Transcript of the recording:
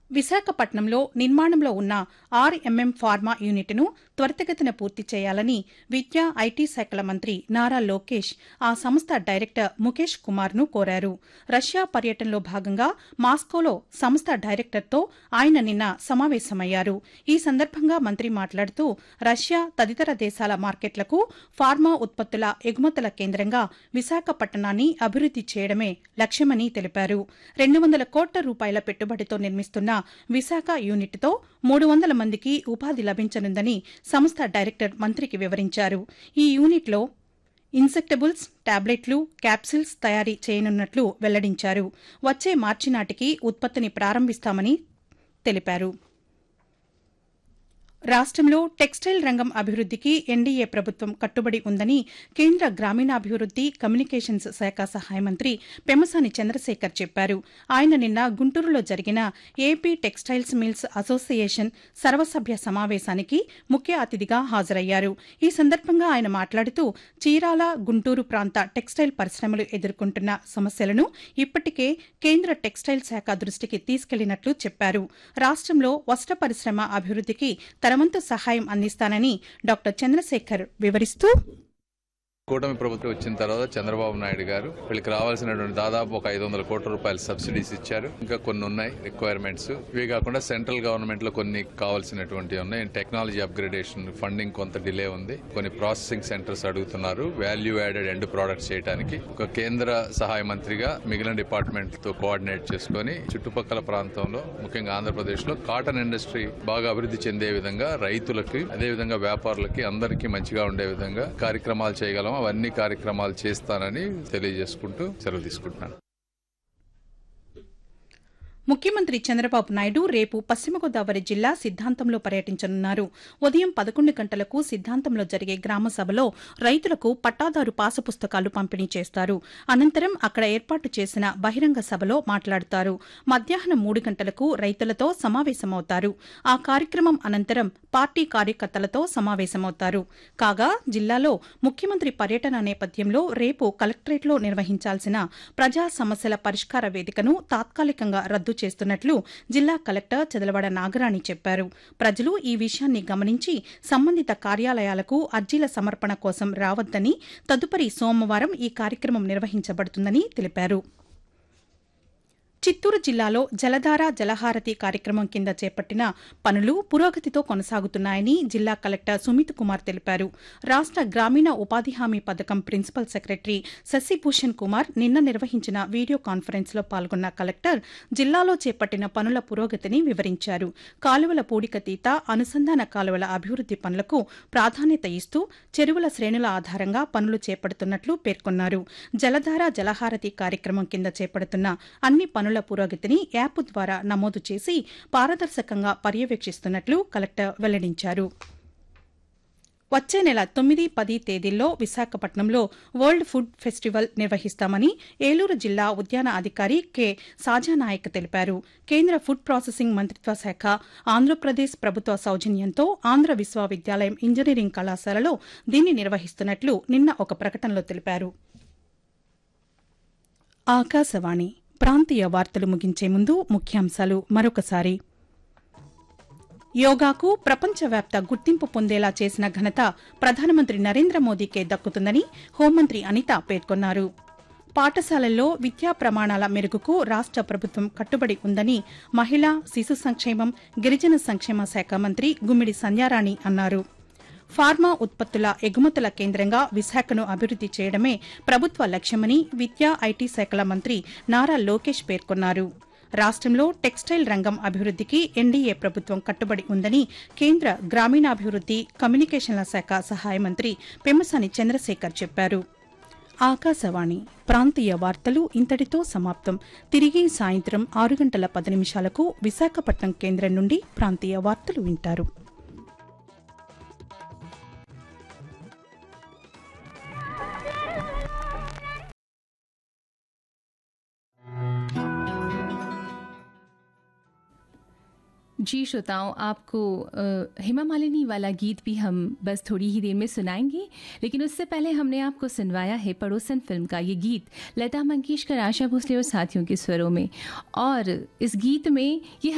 విశాఖపట్నంలో నిర్మాణంలో ఉన్న ఆర్ఎంఎం ఫార్మా యూనిట్ను త్వరితగతిన పూర్తి చేయాలని విద్యా ఐటీ శాఖల మంత్రి నారా లోకేష్ ఆ సంస్థ డైరెక్టర్ ముఖేష్ కుమార్ను కోరారు రష్యా పర్యటనలో భాగంగా మాస్కోలో సంస్థ డైరెక్టర్తో ఆయన నిన్న సమావేశమయ్యారు ఈ సందర్భంగా మంత్రి మాట్లాడుతూ రష్యా తదితర దేశాల మార్కెట్లకు ఫార్మా ఉత్పత్తుల ఎగుమతుల కేంద్రంగా విశాఖపట్నాన్ని అభివృద్ది చేయడమే లక్ష్యమని తెలిపారు రెండు వందల కోట్ల రూపాయల పెట్టుబడితో నిర్మిస్తున్న విశాఖ యూనిట్తో మూడు వందల మందికి ఉపాధి లభించనుందని సంస్థ డైరెక్టర్ మంత్రికి వివరించారు ఈ యూనిట్లో ఇన్సెక్టబుల్స్ టాబ్లెట్లు క్యాప్సిల్స్ తయారీ చేయనున్నట్లు వెల్లడించారు వచ్చే మార్చి నాటికి ఉత్పత్తిని ప్రారంభిస్తామని తెలిపారు రాష్ట్రంలో టెక్స్టైల్ రంగం అభివృద్దికి ఎన్డీఏ ప్రభుత్వం కట్టుబడి ఉందని కేంద్ర గ్రామీణాభివృద్ది కమ్యూనికేషన్స్ శాఖ సహాయ మంత్రి పెమసాని చంద్రశేఖర్ చెప్పారు ఆయన నిన్న గుంటూరులో జరిగిన ఏపీ టెక్స్టైల్స్ మిల్స్ అసోసియేషన్ సర్వసభ్య సమావేశానికి ముఖ్య అతిథిగా హాజరయ్యారు ఈ సందర్భంగా ఆయన మాట్లాడుతూ చీరాల గుంటూరు ప్రాంత టెక్స్టైల్ పరిశ్రమలు ఎదుర్కొంటున్న సమస్యలను ఇప్పటికే కేంద్ర టెక్స్టైల్ శాఖ దృష్టికి తీసుకెళ్లినట్లు చెప్పారు రాష్ట్రంలో వస్త్ర పరిశ్రమ అభివృద్దికి తనవంతు సహాయం అందిస్తానని డాక్టర్ చంద్రశేఖర్ వివరిస్తూ కూటమి ప్రభుత్వం వచ్చిన తర్వాత చంద్రబాబు నాయుడు గారు వీళ్ళకి రావాల్సినటువంటి దాదాపు ఒక ఐదు వందల కోట్ల రూపాయల సబ్సిడీస్ ఇచ్చారు ఇంకా కొన్ని ఉన్నాయి రిక్వైర్మెంట్స్ ఇవి కాకుండా సెంట్రల్ గవర్నమెంట్ లో కొన్ని కావాల్సినటువంటి ఉన్నాయి టెక్నాలజీ అప్గ్రేడేషన్ ఫండింగ్ కొంత డిలే ఉంది కొన్ని ప్రాసెసింగ్ సెంటర్స్ అడుగుతున్నారు వాల్యూ యాడెడ్ ఎండ్ ప్రొడక్ట్స్ చేయడానికి ఒక కేంద్ర సహాయ మంత్రిగా మిగిలిన డిపార్ట్మెంట్ తో కోఆర్డినేట్ చేసుకుని చుట్టుపక్కల ప్రాంతంలో ముఖ్యంగా ఆంధ్రప్రదేశ్ లో కాటన్ ఇండస్ట్రీ బాగా అభివృద్ధి చెందే విధంగా రైతులకి అదే విధంగా వ్యాపారులకి అందరికీ మంచిగా ఉండే విధంగా కార్యక్రమాలు చేయగలం అవన్నీ కార్యక్రమాలు చేస్తానని తెలియజేసుకుంటూ సెలవు తీసుకుంటున్నాను ముఖ్యమంత్రి చంద్రబాబు నాయుడు రేపు పశ్చిమ గోదావరి జిల్లా సిద్ధాంతంలో పర్యటించనున్నారు ఉదయం పదకొండు గంటలకు సిద్ధాంతంలో జరిగే గ్రామ సభలో రైతులకు పట్టాదారు పాస పుస్తకాలు పంపిణీ చేస్తారు అనంతరం అక్కడ ఏర్పాటు చేసిన బహిరంగ సభలో మాట్లాడతారు మధ్యాహ్నం మూడు గంటలకు రైతులతో సమావేశమవుతారు ఆ కార్యక్రమం అనంతరం పార్టీ కార్యకర్తలతో సమావేశమవుతారు కాగా జిల్లాలో ముఖ్యమంత్రి పర్యటన నేపథ్యంలో రేపు కలెక్టరేట్లో నిర్వహించాల్సిన ప్రజా సమస్యల పరిష్కార వేదికను తాత్కాలికంగా రద్దు చేస్తున్నట్లు జిల్లా కలెక్టర్ చదలవాడ నాగరాణి చెప్పారు ప్రజలు ఈ విషయాన్ని గమనించి సంబంధిత కార్యాలయాలకు అర్జీల సమర్పణ కోసం రావద్దని తదుపరి సోమవారం ఈ కార్యక్రమం నిర్వహించబడుతుందని తెలిపారు చిత్తూరు జిల్లాలో జలధార జలహారతి కార్యక్రమం కింద చేపట్టిన పనులు పురోగతితో కొనసాగుతున్నాయని జిల్లా కలెక్టర్ సుమిత్ కుమార్ తెలిపారు రాష్ట గ్రామీణ ఉపాధి హామీ పథకం ప్రిన్సిపల్ సెక్రటరీ శశిభూషణ్ కుమార్ నిన్న నిర్వహించిన వీడియో కాన్ఫరెన్స్లో పాల్గొన్న కలెక్టర్ జిల్లాలో చేపట్టిన పనుల పురోగతిని వివరించారు కాలువల పూడికతీత అనుసంధాన కాలువల అభివృద్ది పనులకు ప్రాధాన్యత ఇస్తూ చెరువుల శ్రేణుల ఆధారంగా పనులు చేపడుతున్నట్లు పేర్కొన్నారు జలధార జలహారతి కార్యక్రమం కింద చేపడుతున్న అన్ని పనుల పురోగతిని యాప్ ద్వారా నమోదు చేసి పారదర్శకంగా పర్యవేక్షిస్తున్నట్లు కలెక్టర్ వెల్లడించారు వచ్చే నెల తొమ్మిది పది తేదీల్లో విశాఖపట్నంలో వరల్డ్ ఫుడ్ ఫెస్టివల్ నిర్వహిస్తామని ఏలూరు జిల్లా ఉద్యాన అధికారి కె సాజానాయక్ తెలిపారు కేంద్ర ఫుడ్ ప్రాసెసింగ్ మంత్రిత్వ శాఖ ఆంధ్రప్రదేశ్ ప్రభుత్వ సౌజన్యంతో ఆంధ్ర విశ్వవిద్యాలయం ఇంజనీరింగ్ కళాశాలలో దీన్ని నిర్వహిస్తున్నట్లు నిన్న ఒక ప్రకటనలో తెలిపారు ఆకాశవాణి ప్రాంతీయ వార్తలు ముగించే ముందు ముఖ్యాంశాలు మరొకసారి యోగాకు ప్రపంచవ్యాప్త గుర్తింపు పొందేలా చేసిన ఘనత ప్రధానమంత్రి నరేంద్ర మోదీకే దక్కుతుందని హోంమంత్రి అనిత పేర్కొన్నారు పాఠశాలల్లో విద్యా ప్రమాణాల మెరుగుకు రాష్ట ప్రభుత్వం కట్టుబడి ఉందని మహిళా శిశు సంక్షేమం గిరిజన సంక్షేమ శాఖ మంత్రి గుమ్మిడి సంధ్యారాణి అన్నారు ఫార్మా ఉత్పత్తుల ఎగుమతుల కేంద్రంగా విశాఖను అభివృద్ది చేయడమే ప్రభుత్వ లక్ష్యమని విద్యా ఐటీ శాఖల మంత్రి నారా లోకేష్ పేర్కొన్నారు రాష్ట్రంలో టెక్స్టైల్ రంగం అభివృద్దికి ఎన్డీఏ ప్రభుత్వం కట్టుబడి ఉందని కేంద్ర గ్రామీణాభివృద్ది కమ్యూనికేషన్ల శాఖ సహాయ మంత్రి పెమ్మసాని చంద్రశేఖర్ చెప్పారు ఆకాశవాణి ప్రాంతీయ వార్తలు ఇంతటితో సమాప్తం తిరిగి సాయంత్రం ఆరు గంటల పది నిమిషాలకు విశాఖపట్నం కేంద్రం నుండి ప్రాంతీయ వార్తలు వింటారు जी श्रोताओं आपको अ, हेमा मालिनी वाला गीत भी हम बस थोड़ी ही देर में सुनाएंगे लेकिन उससे पहले हमने आपको सुनवाया है पड़ोसन फिल्म का ये गीत लता मंगेशकर आशा भोसले और साथियों के स्वरों में और इस गीत में ये